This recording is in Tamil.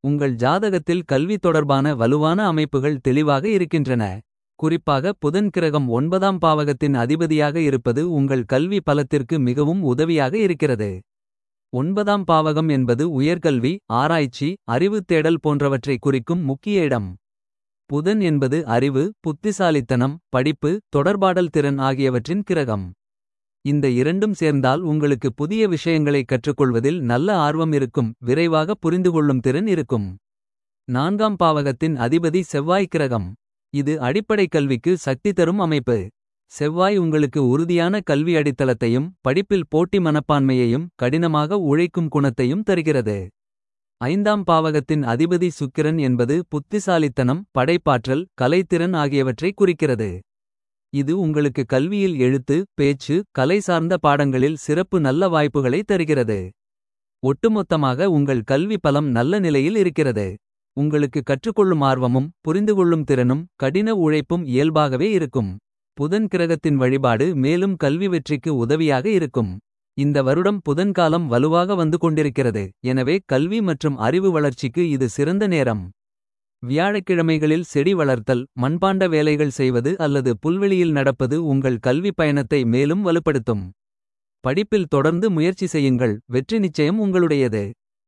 உங்கள் ஜாதகத்தில் கல்வி தொடர்பான வலுவான அமைப்புகள் தெளிவாக இருக்கின்றன. குறிப்பாக புதன் கிரகம் ஒன்பதாம் பாவகத்தின் அதிபதியாக இருப்பது உங்கள் கல்வி பலத்திற்கு மிகவும் உதவியாக இருக்கிறது. ஒன்பதாம் பாவகம் என்பது உயர்கல்வி ஆராய்ச்சி அறிவு தேடல் போன்றவற்றை குறிக்கும் முக்கிய இடம். புதன் என்பது அறிவு புத்திசாலித்தனம் படிப்பு தொடர்பாடல் திறன் ஆகியவற்றின் கிரகம். இந்த இரண்டும் சேர்ந்தால் உங்களுக்கு புதிய விஷயங்களை கற்றுக்கொள்வதில் நல்ல ஆர்வம் இருக்கும் விரைவாக புரிந்துகொள்ளும் திறன் இருக்கும். நான்காம் பாவகத்தின் அதிபதி செவ்வாய் கிரகம். இது அடிப்படை கல்விக்கு சக்தி தரும் அமைப்பு. செவ்வாய் உங்களுக்கு உறுதியான கல்வி அடித்தளத்தையும் படிப்பில் போட்டி மனப்பான்மையையும் கடினமாக உழைக்கும் குணத்தையும் தருகிறது. ஐந்தாம் பாவகத்தின் அதிபதி சுக்கிரன் என்பது புத்திசாலித்தனம் படைப்பாற்றல் கலைத்திறன் ஆகியவற்றை குறிக்கிறது. இது உங்களுக்கு கல்வியில் எழுத்து பேச்சு கலை சார்ந்த பாடங்களில் சிறப்பு நல்ல வாய்ப்புகளை தருகிறது. ஒட்டுமொத்தமாக உங்கள் கல்வி பலம் நல்ல நிலையில் இருக்கிறது. உங்களுக்கு கற்றுக்கொள்ளும் ஆர்வமும் புரிந்துகொள்ளும் திறனும் கடின உழைப்பும் இயல்பாகவே இருக்கும். புதன் கிரகத்தின் வழிபாடு மேலும் கல்வி வெற்றிக்கு உதவியாக இருக்கும். இந்த வருடம் புதன் காலம் வலுவாக வந்து கொண்டிருக்கிறது. எனவே கல்வி மற்றும் அறிவு வளர்ச்சிக்கு இது சிறந்த நேரம். வியாழக்கிழமைகளில் செடி வளர்த்தல் மண்பாண்ட வேலைகள் செய்வது அல்லது புல்வெளியில் நடப்பது உங்கள் கல்வி பயணத்தை மேலும் வலுப்படுத்தும். படிப்பில் தொடர்ந்து முயற்சி செய்யுங்கள் வெற்றி நிச்சயம் உங்களுடையது.